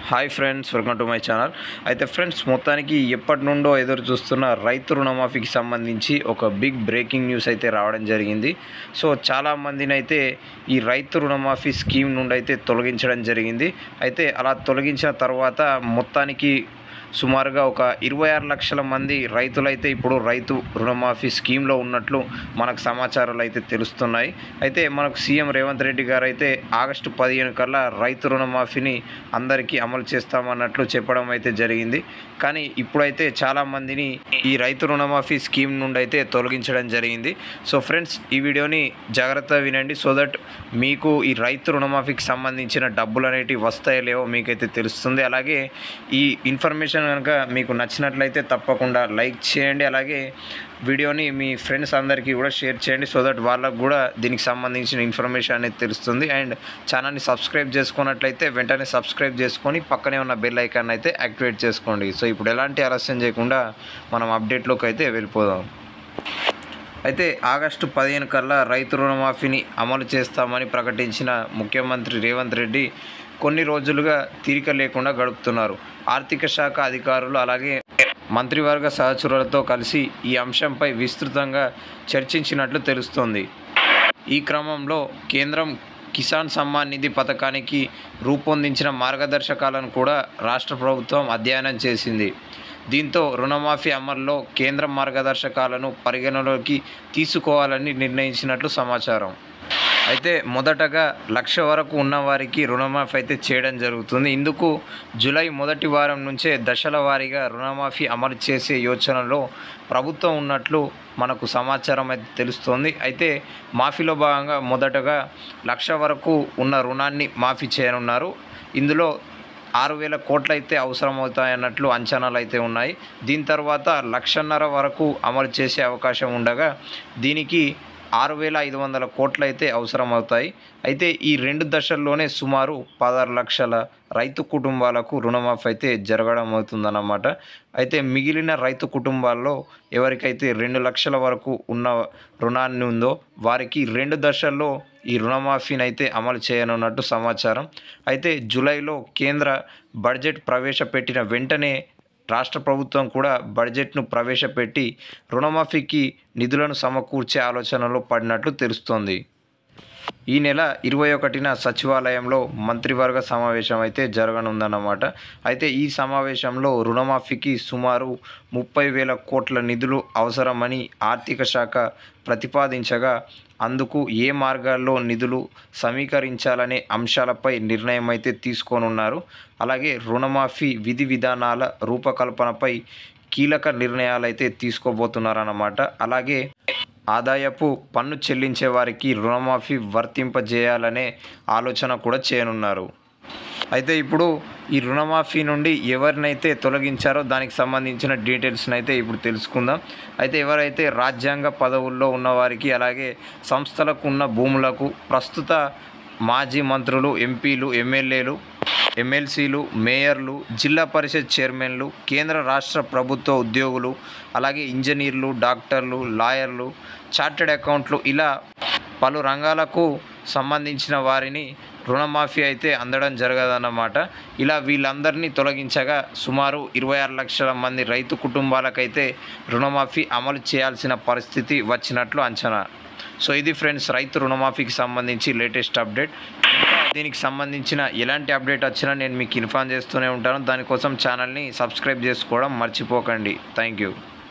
hi friends welcome to my channel అయితే friends మొత్తానికి ఎప్పటి నుండో ఎదురు చూస్తున్న రైతు రుణమాఫీకి సంబంధించి ఒక బిగ్ బ్రేకింగ్ న్యూస్ అయితే రావడం జరిగింది సో చాలా మందిని అయితే ఈ రైతు రుణమాఫీ స్కీమ్ నుండి అయితే తొలగించడం జరిగింది అయితే అలా తొలగించిన తర్వాత మొత్తానికి సుమారుగా ఒక ఇరవై ఆరు లక్షల మంది రైతులైతే ఇప్పుడు రైతు రుణమాఫీ స్కీమ్లో ఉన్నట్లు మనకు సమాచారాలు అయితే తెలుస్తున్నాయి అయితే మనకు సీఎం రేవంత్ రెడ్డి గారు అయితే ఆగస్టు పదిహేను కల్లా రైతు రుణమాఫీని అందరికీ అమలు చేస్తామన్నట్లు చెప్పడం అయితే జరిగింది కానీ ఇప్పుడైతే చాలామందిని ఈ రైతు రుణమాఫీ స్కీమ్ నుండి అయితే తొలగించడం జరిగింది సో ఫ్రెండ్స్ ఈ వీడియోని జాగ్రత్తగా వినండి సో దట్ మీకు ఈ రైతు రుణమాఫీకి సంబంధించిన డబ్బులు అనేటివి వస్తాయో లేవో మీకైతే తెలుస్తుంది అలాగే ఈ ఇన్ఫర్మేషన్ కనుక మీకు నచ్చినట్లయితే తప్పకుండా లైక్ చేయండి అలాగే వీడియోని మీ ఫ్రెండ్స్ అందరికీ కూడా షేర్ చేయండి సో దట్ వాళ్ళకు కూడా దీనికి సంబంధించిన ఇన్ఫర్మేషన్ అనేది తెలుస్తుంది అండ్ ఛానల్ని సబ్స్క్రైబ్ చేసుకున్నట్లయితే వెంటనే సబ్స్క్రైబ్ చేసుకొని పక్కనే ఉన్న బెల్ ఐకాన్ అయితే యాక్టివేట్ చేసుకోండి సో ఇప్పుడు ఎలాంటి ఆలస్యం చేయకుండా మనం అప్డేట్లోకి అయితే వెళ్ళిపోదాం అయితే ఆగస్టు పదిహేను కల్లా రైతు రుణమాఫీని అమలు చేస్తామని ప్రకటించిన ముఖ్యమంత్రి రేవంత్ రెడ్డి కొన్ని రోజులుగా తీరిక లేకుండా గడుపుతున్నారు ఆర్థిక శాఖ అధికారులు అలాగే మంత్రివర్గ సహచరులతో కలిసి ఈ అంశంపై విస్తృతంగా చర్చించినట్లు తెలుస్తోంది ఈ క్రమంలో కేంద్రం కిసాన్ సమ్మాన్ నిధి పథకానికి రూపొందించిన మార్గదర్శకాలను కూడా రాష్ట్ర ప్రభుత్వం అధ్యయనం చేసింది దీంతో రుణమాఫీ అమల్లో కేంద్ర మార్గదర్శకాలను పరిగణలోకి తీసుకోవాలని నిర్ణయించినట్లు సమాచారం అయితే మొదటగా లక్ష వరకు ఉన్నవారికి రుణమాఫీ అయితే చేయడం జరుగుతుంది ఇందుకు జూలై మొదటి వారం నుంచే దశల వారీగా రుణమాఫీ అమలు చేసే యోచనలో ప్రభుత్వం ఉన్నట్లు మనకు సమాచారం అయితే తెలుస్తోంది అయితే మాఫీలో భాగంగా మొదటగా లక్ష వరకు ఉన్న రుణాన్ని మాఫీ చేయనున్నారు ఇందులో ఆరు వేల కోట్లు అయితే అవసరమవుతాయన్నట్లు అంచనాలు అయితే ఉన్నాయి దీని తర్వాత లక్షన్నర వరకు అమలు చేసే అవకాశం ఉండగా దీనికి ఆరు వేల ఐదు వందల కోట్లు అయితే అవసరమవుతాయి అయితే ఈ రెండు దశల్లోనే సుమారు పదహారు లక్షల రైతు కుటుంబాలకు రుణమాఫీ అయితే జరగడం అవుతుందన్నమాట అయితే మిగిలిన రైతు కుటుంబాల్లో ఎవరికైతే రెండు లక్షల వరకు ఉన్న రుణాన్ని ఉందో వారికి రెండు దశల్లో ఈ రుణమాఫీని అయితే అమలు చేయనున్నట్టు సమాచారం అయితే జూలైలో కేంద్ర బడ్జెట్ ప్రవేశపెట్టిన వెంటనే రాష్ట్ర ప్రభుత్వం కూడా బడ్జెట్ను ప్రవేశపెట్టి రుణమాఫీకి నిధులను సమకూర్చే ఆలోచనలో పడినట్లు తెలుస్తోంది ఈ నెల ఇరవై ఒకటిన సచివాలయంలో మంత్రివర్గ సమావేశం అయితే జరగనుందన్నమాట అయితే ఈ సమావేశంలో రుణమాఫీకి సుమారు ముప్పై వేల కోట్ల నిధులు అవసరమని ఆర్థిక శాఖ ప్రతిపాదించగా అందుకు ఏ మార్గాల్లో నిధులు సమీకరించాలనే అంశాలపై నిర్ణయం అయితే తీసుకోనున్నారు అలాగే రుణమాఫీ విధి విధానాల రూపకల్పనపై కీలక నిర్ణయాలు అయితే తీసుకోబోతున్నారన్నమాట అలాగే ఆదాయపు పన్ను చెల్లించే వారికి రుణమాఫీ వర్తింపజేయాలనే ఆలోచన కూడా చేయనున్నారు అయితే ఇప్పుడు ఈ రుణమాఫీ నుండి ఎవరినైతే తొలగించారో దానికి సంబంధించిన డీటెయిల్స్ని అయితే ఇప్పుడు తెలుసుకుందాం అయితే ఎవరైతే రాజ్యాంగ పదవుల్లో ఉన్నవారికి అలాగే సంస్థలకు ఉన్న భూములకు ప్రస్తుత మాజీ మంత్రులు ఎంపీలు ఎమ్మెల్యేలు ఎమ్మెల్సీలు మేయర్లు జిల్లా పరిషత్ చైర్మన్లు కేంద్ర రాష్ట్ర ప్రభుత్వ ఉద్యోగులు అలాగే ఇంజనీర్లు డాక్టర్లు లాయర్లు చార్టెడ్ అకౌంట్లు ఇలా పలు రంగాలకు సంబంధించిన వారిని రుణమాఫీ అయితే అందడం జరగదన్నమాట ఇలా వీళ్ళందరినీ తొలగించగా సుమారు ఇరవై ఆరు లక్షల మంది రైతు కుటుంబాలకైతే రుణమాఫీ అమలు చేయాల్సిన పరిస్థితి వచ్చినట్లు అంచనా సో ఇది ఫ్రెండ్స్ రైతు రుణమాఫీకి సంబంధించి లేటెస్ట్ అప్డేట్ ఇంకా దీనికి సంబంధించిన ఎలాంటి అప్డేట్ వచ్చినా నేను మీకు ఇన్ఫార్మ్ చేస్తూనే ఉంటాను దానికోసం ఛానల్ని సబ్స్క్రైబ్ చేసుకోవడం మర్చిపోకండి థ్యాంక్ యూ